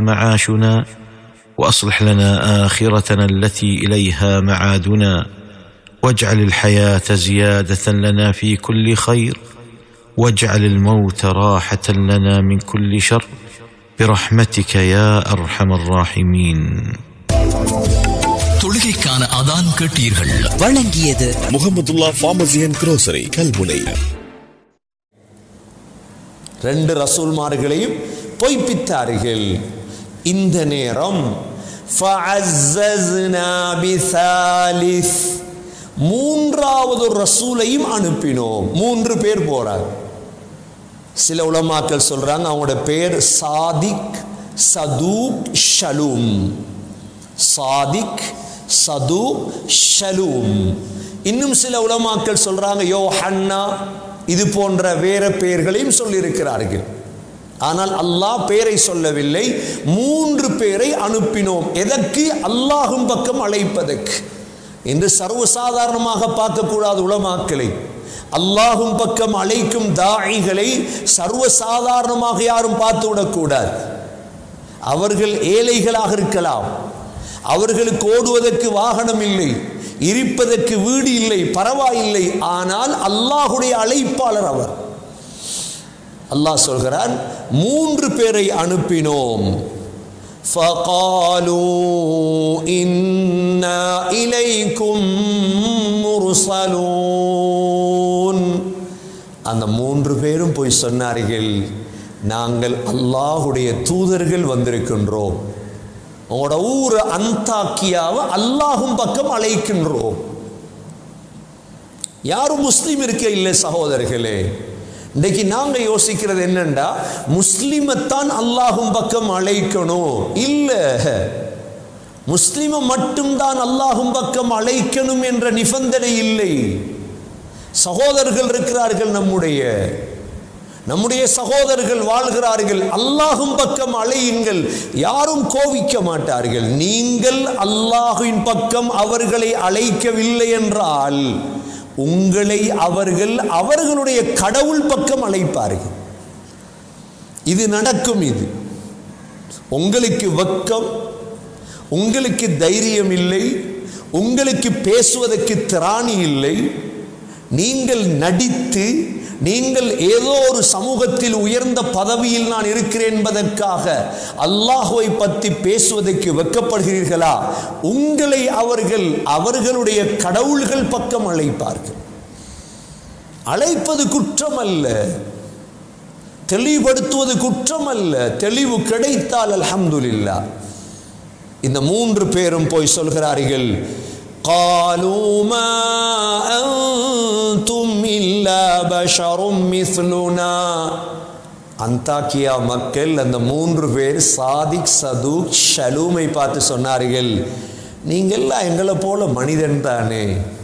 معاشنا واصلح لنا اخرتنا التي اليها معادنا واجعل الحياه زياده لنا في كل خير واجعل الموت راحه لنا من كل شر برحمتك يا ارحم الراحمين தொழுகைக்கான அதான் கேட்டீர்கள் வழங்கியது Mohammadullah pharmacy and grocery Kalmunai ரெண்டு ரசூல்மார்களையும் பொய்ப்பித்தார்கள் இந்த நேரம் فَعَزَّزْنَا بِثَالِثٍ மூன்றாவது ஒரு ரசூலையும் அனுப்பினோம் மூன்று பேர் போறாங்க சில உலமாக்கள் சொல்றாங்க அவங்களோட பேர் Sadiq Saduq Shalum Sadiq Saduq Shalum இன்னும் சில உலமாக்கள் சொல்றாங்க யோ ஹன்னா இது போன்ற வேற பெயர்களையும் சொல்லியிருக்கிறார்கள் ஆனால் அல்லாஹ் பேரை சொல்லவில்லை மூன்று பேரை அனுப்பினோம் எதற்கு அல்லாஹும் பக்கம் அழைப்பதற்கு என்று சர்வசாதாரணமாக பார்க்கக்கூடாது உலமாக்களை அல்லாஹும் பக்கம் அழைக்கும் தாயிகளை சர்வசாதாரணமாக யாரும் பார்த்து விடக்கூடாது அவர்கள் ஏழைகளாக இருக்கலாம் அவர்களுக்கு ஓடுவதற்கு வாகனம் இல்லை இருப்பதற்கு வீடு இல்லை பரவாயில்லை ஆனால் அல்லாஹுடைய அழைப்பாளர் அவர் அல்லாஹ் சொல்கிறான் மூன்று பேரை அனுப்பினோம் فقالوا إنا إليكم مرسلون அந்த மூன்று பேரும் போய் சொன்னார்கள் நாங்கள் அல்லாஹுடைய தூதர்கள் வந்திருக்கின்றோம் உங்களோட ஊர் அந்தாக்கியாவை அல்லாஹும் பக்கம் அழைக்கின்றோம் யாரும் முஸ்லீம் இருக்க இல்லை சகோதரர்களே இன்னைக்கு நாங்க யோசிக்கிறது என்னண்டா முஸ்லிமைத்தான் அல்லாஹும் பக்கம் அழைக்கணும் இல்ல முஸ்லிமை மட்டும்தான் அல்லாஹும் பக்கம் அழைக்கணும் என்ற நிபந்தனை இல்லை சகோதரர்கள் இருக்கிறார்கள் நம்முடைய நம்முடைய சகோதரர்கள் வாழ்கிறார்கள் அல்லாஹும் பக்கம் அழையுங்கள் யாரும் கோவிக்க மாட்டார்கள் நீங்கள் அல்லாஹுவின் பக்கம் அவர்களை அழைக்கவில்லை என்றால் உங்களை அவர்கள் அவர்களுடைய கடவுள் பக்கம் அழைப்பார்கள் இது நடக்கும் இது உங்களுக்கு வெக்கம் உங்களுக்கு தைரியம் இல்லை உங்களுக்கு பேசுவதற்கு திராணி இல்லை நீங்கள் நடித்து நீங்கள் ஏதோ ஒரு சமூகத்தில் உயர்ந்த பதவியில் நான் இருக்கிறேன் என்பதற்காக அல்லாஹுவை பற்றி பேசுவதற்கு வெக்கப்படுகிறீர்களா உங்களை அவர்கள் அவர்களுடைய கடவுள்கள் பக்கம் அழைப்பார்கள் அழைப்பது குற்றம் அல்ல தெளிவுபடுத்துவது குற்றம் அல்ல தெளிவு கிடைத்தால் அல்ஹம்துலில்லா இந்த மூன்று பேரும் போய் சொல்கிறார்கள் قالوا ما أنتم إلا بشر مثلنا அந்தாக்கியா மக்கள் அந்த மூன்று பேர் சாதிக் சதுக் ஷலூமை பார்த்து சொன்னார்கள் நீங்கள்லாம் எங்களை போல மனிதன் தானே